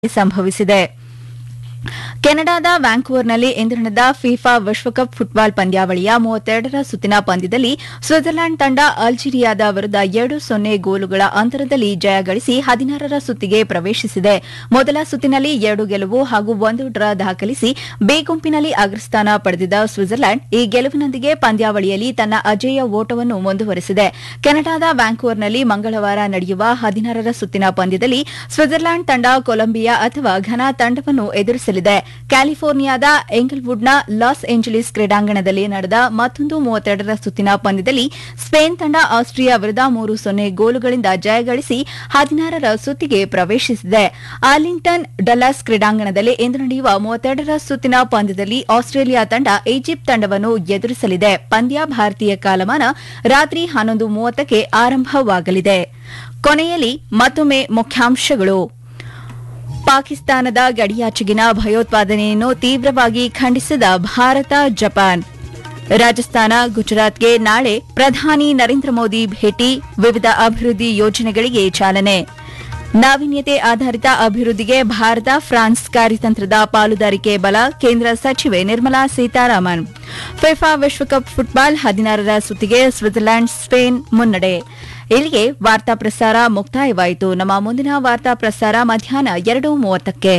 ಸಂಭವಿಸಿದೆ ಕೆನಡಾದ ವ್ಯಾಂಕೂವರ್ನಲ್ಲಿ ಇಂದು ನಡೆದ ಫಿಫಾ ವಿಶ್ವಕಪ್ ಫುಟ್ಬಾಲ್ ಪಂದ್ಯಾವಳಿಯ ಮೂವತ್ತೆರಡರ ಸುತ್ತಿನ ಪಂದ್ಯದಲ್ಲಿ ಸ್ವಿಟ್ಜರ್ಲೆಂಡ್ ತಂಡ ಅಲ್ಜೀರಿಯಾದ ವಿರುದ್ಧ ಎರಡು ಸೊನ್ನೆ ಗೋಲುಗಳ ಅಂತರದಲ್ಲಿ ಜಯ ಗಳಿಸಿ ಹದಿನಾರರ ಸುತ್ತಿಗೆ ಪ್ರವೇಶಿಸಿದೆ ಮೊದಲ ಸುತ್ತಿನಲ್ಲಿ ಎರಡು ಗೆಲುವು ಹಾಗೂ ಒಂದು ಡ್ರಾ ದಾಖಲಿಸಿ ಬಿ ಗುಂಪಿನಲ್ಲಿ ಅಗ್ರಸ್ಥಾನ ಪಡೆದಿದ್ದ ಸ್ವಿಟ್ಜರ್ಲೆಂಡ್ ಈ ಗೆಲುವಿನೊಂದಿಗೆ ಪಂದ್ಯಾವಳಿಯಲ್ಲಿ ತನ್ನ ಅಜೇಯ ಓಟವನ್ನು ಮುಂದುವರೆಸಿದೆ ಕೆನಡಾದ ವ್ಯಾಂಕೂವರ್ನಲ್ಲಿ ಮಂಗಳವಾರ ನಡೆಯುವ ಹದಿನಾರರ ಸುತ್ತಿನ ಪಂದ್ಯದಲ್ಲಿ ಸ್ವಿಟ್ಜರ್ಲೆಂಡ್ ತಂಡ ಕೊಲಂಬಿಯಾ ಅಥವಾ ಘನಾ ತಂಡವನ್ನು ಎದುರಿಸಲಿದೆ ಕ್ಯಾಲಿಫೋರ್ನಿಯಾದ ಎಂಗಲ್ವುಡ್ನ ಲಾಸ್ ಏಂಜಲೀಸ್ ಕ್ರೀಡಾಂಗಣದಲ್ಲಿ ನಡೆದ ಮತ್ತೊಂದು ಮೂವತ್ತೆರಡರ ಸುತ್ತಿನ ಪಂದ್ಯದಲ್ಲಿ ಸ್ಪೇನ್ ತಂಡ ಆಸ್ಟ್ರಿಯಾ ವಿರುದ್ಧ ಮೂರು ಸೊನ್ನೆ ಗೋಲುಗಳಿಂದ ಜಯಗಳಿಸಿ ಹದಿನಾರರ ಸುತ್ತಿಗೆ ಪ್ರವೇಶಿಸಿದೆ ಆರ್ಲಿಂಗ್ಟನ್ ಡಲ್ಲಾಸ್ ಕ್ರೀಡಾಂಗಣದಲ್ಲಿ ಇಂದು ನಡೆಯುವ ಮೂವತ್ತೆರಡರ ಸುತ್ತಿನ ಪಂದ್ಯದಲ್ಲಿ ಆಸ್ಟ್ರೇಲಿಯಾ ತಂಡ ಈಜಿಪ್ಟ್ ತಂಡವನ್ನು ಎದುರಿಸಲಿದೆ ಪಂದ್ಯ ಭಾರತೀಯ ಕಾಲಮಾನ ರಾತ್ರಿ ಹನ್ನೊಂದು ಮೂವತ್ತಕ್ಕೆ ಆರಂಭವಾಗಲಿದೆ ಕೊನೆಯಲ್ಲಿ ಮತ್ತೊಮ್ಮೆ ಮುಖ್ಯಾಂಶಗಳು ಪಾಕಿಸ್ತಾನದ ಗಡಿಯಾಚೆಗಿನ ಭಯೋತ್ಪಾದನೆಯನ್ನು ತೀವ್ರವಾಗಿ ಖಂಡಿಸಿದ ಭಾರತ ಜಪಾನ್ ರಾಜಸ್ಥಾನ ಗುಜರಾತ್ಗೆ ನಾಳೆ ಪ್ರಧಾನಿ ನರೇಂದ್ರ ಮೋದಿ ಭೇಟಿ ವಿವಿಧ ಅಭಿವೃದ್ಧಿ ಯೋಜನೆಗಳಿಗೆ ಚಾಲನೆ ನಾವೀನ್ಯತೆ ಆಧಾರಿತ ಅಭಿವೃದ್ಧಿಗೆ ಭಾರತ ಫ್ರಾನ್ಸ್ ಕಾರ್ಯತಂತ್ರದ ಪಾಲುದಾರಿಕೆ ಬಲ ಕೇಂದ್ರ ಸಚಿವೆ ನಿರ್ಮಲಾ ಸೀತಾರಾಮನ್ ಫಿಫಾ ವಿಶ್ವಕಪ್ ಫುಟ್ಬಾಲ್ ಹದಿನಾರರ ಸುತ್ತಿಗೆ ಸ್ವಿಟ್ಜರ್ಲೆಂಡ್ ಸ್ಪೇನ್ ಮುನ್ನಡೆ ಇಲ್ಲಿಗೆ ವಾರ್ತಾ ಪ್ರಸಾರ ಮುಕ್ತಾಯವಾಯಿತು ನಮ್ಮ ಮುಂದಿನ ವಾರ್ತಾ ಪ್ರಸಾರ ಮಧ್ಯಾಹ್ನ ಎರಡು ಮೂವತ್ತಕ್ಕೆ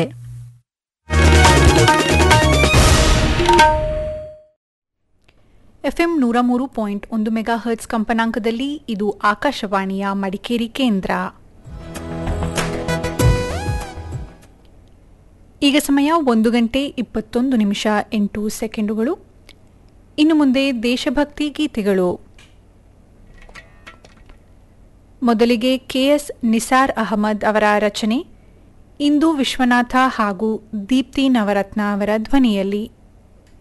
ಎಫ್ಎಂ ನೂರ ಮೂರು ಪಾಯಿಂಟ್ ಒಂದು ಮೆಗಾ ಹರ್ಟ್ಸ್ ಕಂಪನಾಂಕದಲ್ಲಿ ಇದು ಆಕಾಶವಾಣಿಯ ಮಡಿಕೇರಿ ಕೇಂದ್ರ ಈಗ ಸಮಯ ಒಂದು ಗಂಟೆ ಇಪ್ಪತ್ತೊಂದು ನಿಮಿಷ ಎಂಟು ಸೆಕೆಂಡುಗಳು ಇನ್ನು ಮುಂದೆ ದೇಶಭಕ್ತಿ ಗೀತೆಗಳು ಮೊದಲಿಗೆ ಕೆಎಸ್ ನಿಸಾರ್ ಅಹಮದ್ ಅವರ ರಚನೆ ಇಂದು ವಿಶ್ವನಾಥ ಹಾಗೂ ದೀಪ್ತಿ ನವರತ್ನ ಅವರ ಧ್ವನಿಯಲ್ಲಿ